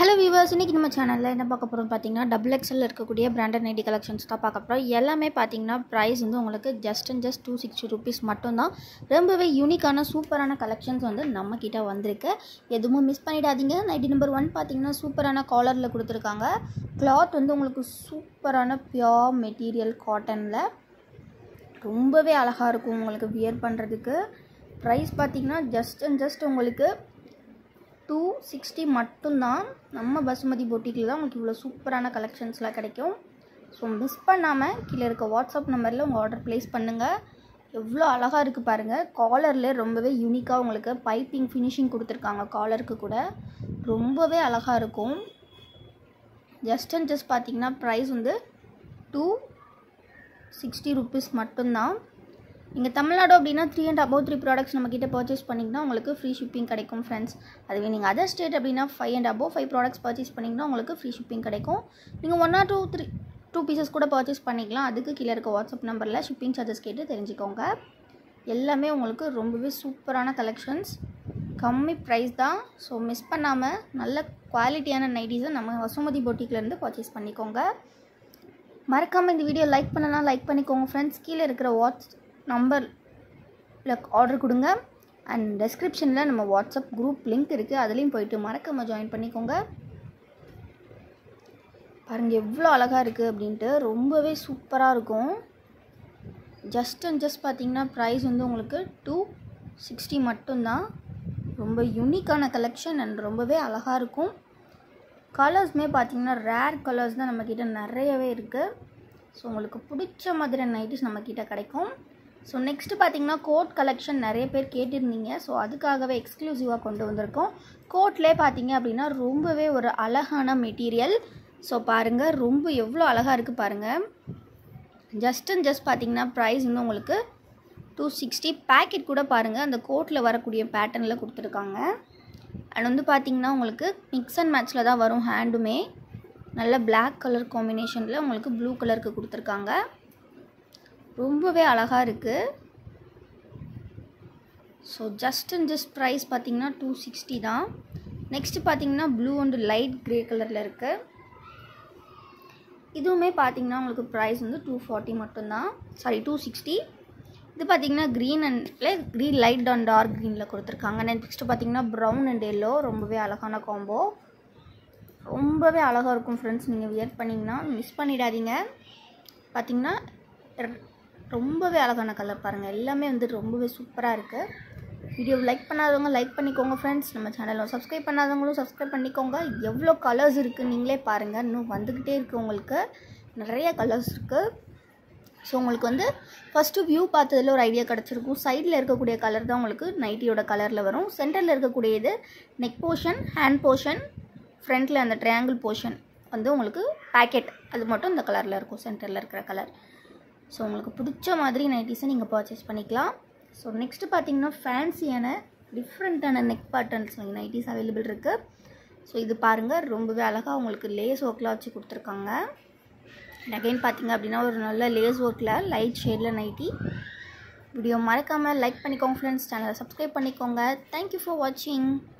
hello viewers இன்றைக்கி நம்ம சேனலில் என்ன பார்க்க போகிறோம் பார்த்தீங்கன்னா டபுள் எக்ஸலில் இருக்கக்கூடிய பிராண்டட் நைட்டி கலெக்ஷன்ஸ் தான் பார்க்க போகிறோம் எல்லாமே பார்த்தீங்கன்னா ப்ரைஸ் வந்து உங்களுக்கு just and just two sixty rupees மட்டும்தான் ரொம்பவே யூனிக்கான சூப்பரான கலெக்ஷன்ஸ் வந்து நம்ம கிட்ட வந்திருக்கு எதுவும் மிஸ் பண்ணிடாதீங்க நைட்டி நம்பர் ஒன் பார்த்தீங்கன்னா சூப்பரான காலரில் கொடுத்துருக்காங்க கிளாத் வந்து உங்களுக்கு சூப்பரான பியோர் மெட்டீரியல் காட்டனில் ரொம்பவே அழகாக இருக்கும் உங்களுக்கு வியர் பண்ணுறதுக்கு ப்ரைஸ் பார்த்தீங்கன்னா ஜஸ்ட் அண்ட் ஜஸ்ட் உங்களுக்கு டூ சிக்ஸ்டி மட்டும்தான் நம்ம பசுமதி பொட்டிக்கில் தான் உங்களுக்கு இவ்வளோ சூப்பரான கலெக்ஷன்ஸ்லாம் கிடைக்கும் ஸோ மிஸ் பண்ணாமல் கீழே இருக்க வாட்ஸ்அப் நம்பரில் உங்கள் ஆர்டர் ப்ளேஸ் பண்ணுங்கள் எவ்வளோ அழகாக இருக்குது பாருங்கள் காலரில் ரொம்பவே யூனிக்காக உங்களுக்கு பைப்பிங் ஃபினிஷிங் கொடுத்துருக்காங்க காலருக்கு கூட ரொம்பவே அழகாக இருக்கும் ஜஸ்ட் அண்ட் ஜஸ்ட் பார்த்தீங்கன்னா ப்ரைஸ் வந்து டூ சிக்ஸ்டி ருபீஸ் மட்டும்தான் நீங்கள் தமிழ்நாடு அப்படின்னா three and above three products நம்ம கிட்ட பர்ச்சேஸ் பண்ணிங்கன்னா உங்களுக்கு ஃப்ரீ ஷிப்பிங் கிடைக்கும் ஃப்ரெண்ட்ஸ் அதுவே நீங்கள் அதர் ஸ்டேட் அப்படின்னா five and above five products purchase பண்ணிங்கன்னா உங்களுக்கு ஃப்ரீ ஷிப்பிங் கிடைக்கும் நீங்கள் one or two three two pieces கூட பர்ச்சேஸ் பண்ணிக்கலாம் அதுக்கு கீழே இருக்க வாட்ஸ்அப் நம்பரில் ஷிப்பிங் சார்ஜஸ் கேட்டு தெரிஞ்சுக்கோங்க எல்லாமே உங்களுக்கு ரொம்பவே சூப்பரான கலெக்ஷன்ஸ் கம்மி ப்ரைஸ் தான் ஸோ மிஸ் பண்ணாமல் நல்ல குவாலிட்டியான நைட்டிஸை நம்ம வசுமதி பொட்டிக்லேருந்து பர்ச்சேஸ் பண்ணிக்கோங்க மறக்காமல் இந்த வீடியோ லைக் பண்ணலாம் லைக் பண்ணிக்கோங்க ஃப்ரெண்ட்ஸ் கீழே இருக்கிற வாட்ஸ் நம்பரில் ஆர்டர் கொடுங்க அண்ட் டெஸ்கிரிப்ஷனில் நம்ம வாட்ஸ்அப் குரூப் லிங்க் இருக்குது அதுலேயும் போயிட்டு மறக்காமல் ஜாயின் பண்ணிக்கோங்க பாருங்கள் எவ்வளோ அழகாக இருக்குது அப்படின்ட்டு ரொம்பவே சூப்பராக இருக்கும் ஜஸ்ட் அண்ட் ஜஸ்ட் பார்த்தீங்கன்னா ப்ரைஸ் வந்து உங்களுக்கு டூ சிக்ஸ்டி மட்டும்தான் ரொம்ப யூனிக்கான கலெக்ஷன் அண்ட் ரொம்பவே அழகாக இருக்கும் கலர்ஸுமே பார்த்தீங்கன்னா ரேர் கலர்ஸ் தான் நம்மக்கிட்ட நிறையவே இருக்குது ஸோ உங்களுக்கு பிடிச்ச மாதிரி நைட்டிஸ் நம்மக்கிட்ட கிடைக்கும் ஸோ நெக்ஸ்ட்டு பார்த்தீங்கன்னா கோட் கலெக்ஷன் நிறைய பேர் கேட்டிருந்தீங்க ஸோ அதுக்காகவே எக்ஸ்க்ளூசிவாக கொண்டு வந்திருக்கோம் கோட்லேயே பார்த்தீங்க அப்படின்னா ரொம்பவே ஒரு அழகான மெட்டீரியல் ஸோ பாருங்கள் ரொம்ப எவ்வளோ அழகாக இருக்குது பாருங்கள் ஜஸ்ட் அண்ட் ஜஸ்ட் பார்த்தீங்கன்னா ப்ரைஸ் வந்து உங்களுக்கு டூ சிக்ஸ்டி பேக்கெட் கூட பாருங்கள் அந்த கோட்டில் வரக்கூடிய பேட்டர்னில் கொடுத்துருக்காங்க அண்ட் வந்து பார்த்திங்கன்னா உங்களுக்கு மிக்ஸ் அண்ட் மேட்ச்சில் தான் வரும் ஹேண்டுமே நல்ல பிளாக் கலர் காம்பினேஷனில் உங்களுக்கு ப்ளூ கலருக்கு கொடுத்துருக்காங்க ரொம்பவே அழகாக இருக்குது so just and just price பார்த்திங்கன்னா டூ சிக்ஸ்டி தான் நெக்ஸ்ட்டு பார்த்தீங்கன்னா ப்ளூ அண்ட் லைட் க்ரே கலரில் இருக்குது இதுவுமே பார்த்தீங்கன்னா உங்களுக்கு ப்ரைஸ் வந்து டூ ஃபார்ட்டி மட்டும்தான் சாரி டூ சிக்ஸ்டி இது பார்த்தீங்கன்னா க்ரீன் அண்ட்ல க்ரீன் லைட் அண்ட் டார்க் க்ரீனில் கொடுத்துருக்காங்க நெக்ஸ்ட்டு பார்த்தீங்கன்னா ப்ரௌன் அண்ட் எல்லோ ரொம்பவே அழகான காம்போ ரொம்பவே அழகாக இருக்கும் ஃப்ரெண்ட்ஸ் நீங்கள் வியர் பண்ணிங்கன்னா மிஸ் பண்ணிடாதீங்க பார்த்தீங்கன்னா ரொம்பவே அழகான கலர் பாருங்கள் எல்லாமே வந்து ரொம்பவே சூப்பராக இருக்குது வீடியோ லைக் பண்ணாதவங்க லைக் பண்ணிக்கோங்க ஃப்ரெண்ட்ஸ் நம்ம சேனலில் சப்ஸ்கிரைப் பண்ணாதவங்களும் சப்ஸ்கிரைப் பண்ணிக்கோங்க எவ்வளோ கலர்ஸ் இருக்குது நீங்களே பாருங்கள் இன்னும் வந்துக்கிட்டே இருக்குது உங்களுக்கு நிறைய கலர்ஸ் இருக்குது ஸோ உங்களுக்கு வந்து ஃபஸ்ட்டு வியூ பார்த்ததில் ஒரு ஐடியா கிடச்சிருக்கும் சைடில் இருக்கக்கூடிய கலர் தான் உங்களுக்கு நைட்டியோட கலரில் வரும் சென்டரில் இருக்கக்கூடியது நெக் போர்ஷன் ஹேண்ட் போர்ஷன் ஃப்ரண்ட்டில் அந்த ட்ரையாங்கிள் போர்ஷன் வந்து உங்களுக்கு பேக்கெட் அது மட்டும் இந்த கலரில் இருக்கும் சென்டரில் இருக்கிற கலர் ஸோ உங்களுக்கு பிடிச்ச மாதிரி நைட்டிஸை நீங்கள் பர்ச்சேஸ் பண்ணிக்கலாம் ஸோ நெக்ஸ்ட்டு பார்த்தீங்கன்னா ஃபேன்சியான டிஃப்ரெண்ட்டான நெக் பேட்டர்ன்ஸ் நைட்டிஸ் அவைலபிள் இருக்குது ஸோ இது பாருங்கள் ரொம்பவே அழகாக உங்களுக்கு லேஸ் ஒர்க்கில் வச்சு கொடுத்துருக்காங்க அகைன் பார்த்தீங்க அப்படின்னா ஒரு நல்ல லேஸ் ஒர்க்கில் லைட் ஷேடில் நைட்டி வீடியோ மறக்காமல் லைக் பண்ணிக்கோங்க ஃப்ரெண்ட்ஸ் சேனலை சப்ஸ்கிரைப் பண்ணிக்கோங்க தேங்க்யூ ஃபார் வாட்சிங்